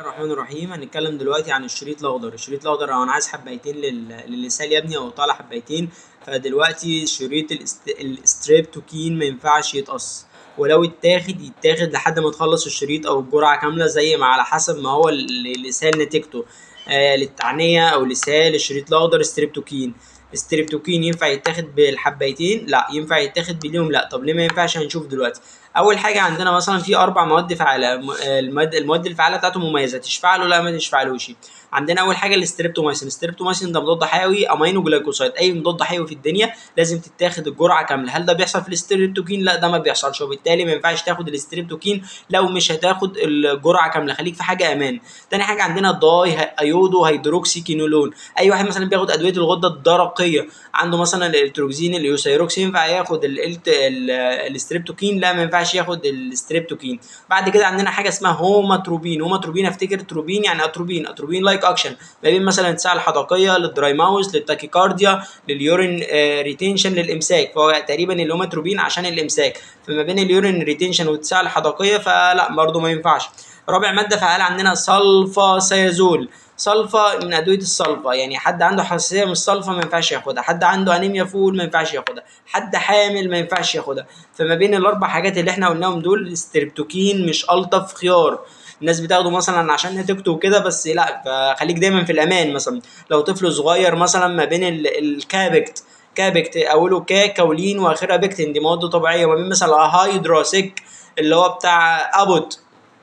الرحمن الرحيم هنتكلم دلوقتي عن الشريط الاخضر الشريط الاخضر لو انا عايز حبايتين لل- للسال يا ابني او طالع حبايتين فدلوقتي شريط الاست... الستريبتوكين ما ينفعش يتقص ولو اتاخد يتاخد لحد ما تخلص الشريط او الجرعه كامله زي ما على حسب ما هو ال- لسان نتيجته آه للتعنيه او لسال الشريط الاخضر ستريبتوكين الستريبتوكين ينفع يتاخد بالحبايتين لا ينفع يتاخد بليهم لا طب ليه ما ينفعش هنشوف دلوقتي اول حاجه عندنا مثلا في اربع مواد فعاله م- المواد المواد الفعاله بتاعته مميزه تشفع له لا ما تشفعلوش عندنا اول حاجه الاستريبتومايسين الاستريبتومايسين ده مضاد حيوي امينو جلايكوسايد اي مضاد حيوي في الدنيا لازم تتاخد الجرعه كامله هل ده بيحصل في الاستريبتوكين لا ده ما بيحصلش وبالتالي ما ينفعش تاخد الاستريبتوكين لو مش هتاخد الجرعه كامله خليك في حاجه امان تاني حاجه عندنا الداي ايودو هيدروكسي كينولون اي واحد مثلا بياخد ادويه الغده الدرقيه عنده مثلا الالتروكسين اليوسيروكس ينفع ياخد ال- ال- ال- الاستريبتوكين لا ما ينفعش ياخد الاستريبتوكين بعد كده عندنا حاجه اسمها هوماتروبين هوماتروبين افتكر تروبين يعني اتروبين اتروبين لايك اكشن ما بين مثلا الساعه الحدقيه للدراي ماوس للتاكيكارديا لليورين آه ريتينشن للامساك فهو تقريبا الهوماتروبين عشان الامساك فما بين اليورين ريتينشن والساعه الحدقيه فلا برضه ما ينفعش رابع ماده فعاله عندنا سلفا سيازول صلفة من ادويه الصلفة يعني حد عنده حساسيه من الصلفة ما ينفعش ياخدها حد عنده انيميا فول ما ينفعش ياخدها حد حامل ما ينفعش ياخدها فما بين الاربع حاجات اللي احنا قلناهم دول الستريبتوكين مش الطف خيار الناس بتاخده مثلا عشان نتيجته وكده بس لا فخليك دايما في الامان مثلا لو طفل صغير مثلا ما بين ال- الكابكت كابكت اوله كا كولين واخرها بكتين دي مواد طبيعيه وما بين مثلا هايدراسيك اللي هو بتاع ابوت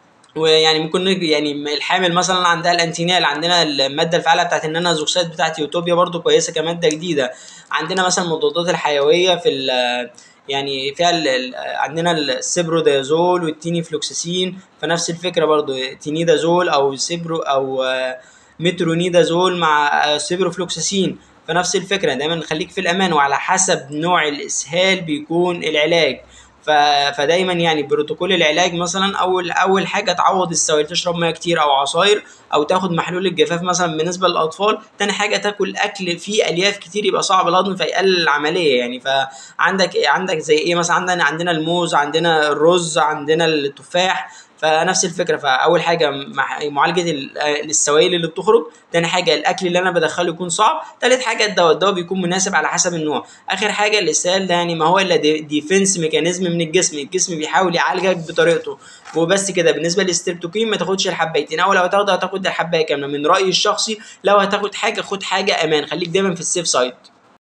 ويعني ممكن نج- يعني الحامل مثلا عندها الانتينال عندنا الماده الفعاله بتاعت النانا زوكسات بتاعت يوتوبيا برضو كويسه كماده جديده عندنا مثلا المضادات الحيويه في ال- يعني فيها ال- ال- عندنا السيبرودازول والتيني فلوكسيسين فنفس الفكره برضو تينيدازول او سيبرو او آه، مترونيدازول مع آه، سيبروفلوكسيسين فنفس الفكره دايما خليك في الامان وعلى حسب نوع الاسهال بيكون العلاج ف... فدايما يعني بروتوكول العلاج مثلا اول اول حاجه تعوض السوائل تشرب ميه كتير او عصاير او تاخد محلول الجفاف مثلا بالنسبه للاطفال تاني حاجه تاكل اكل فيه الياف كتير يبقى صعب الهضم فيقلل العمليه يعني فعندك عندك زي ايه مثلا عندنا عندنا الموز عندنا الرز عندنا التفاح فنفس الفكره فاول حاجه مع- معالجه ال- السوائل اللي بتخرج تاني حاجه الاكل اللي انا بدخله يكون صعب تالت حاجه الدواء الدواء بيكون مناسب على حسب النوع اخر حاجه الاسهال ده يعني ما هو الا دي- ديفنس ميكانيزم من الجسم الجسم بيحاول يعالجك بطريقته وبس كده بالنسبه للستريبتوكين ما تاخدش الحبايتين او لو هتاخده هتاخد الحبايه كامله من رايي الشخصي لو هتاخد حاجه خد حاجه امان خليك دايما في السيف سايد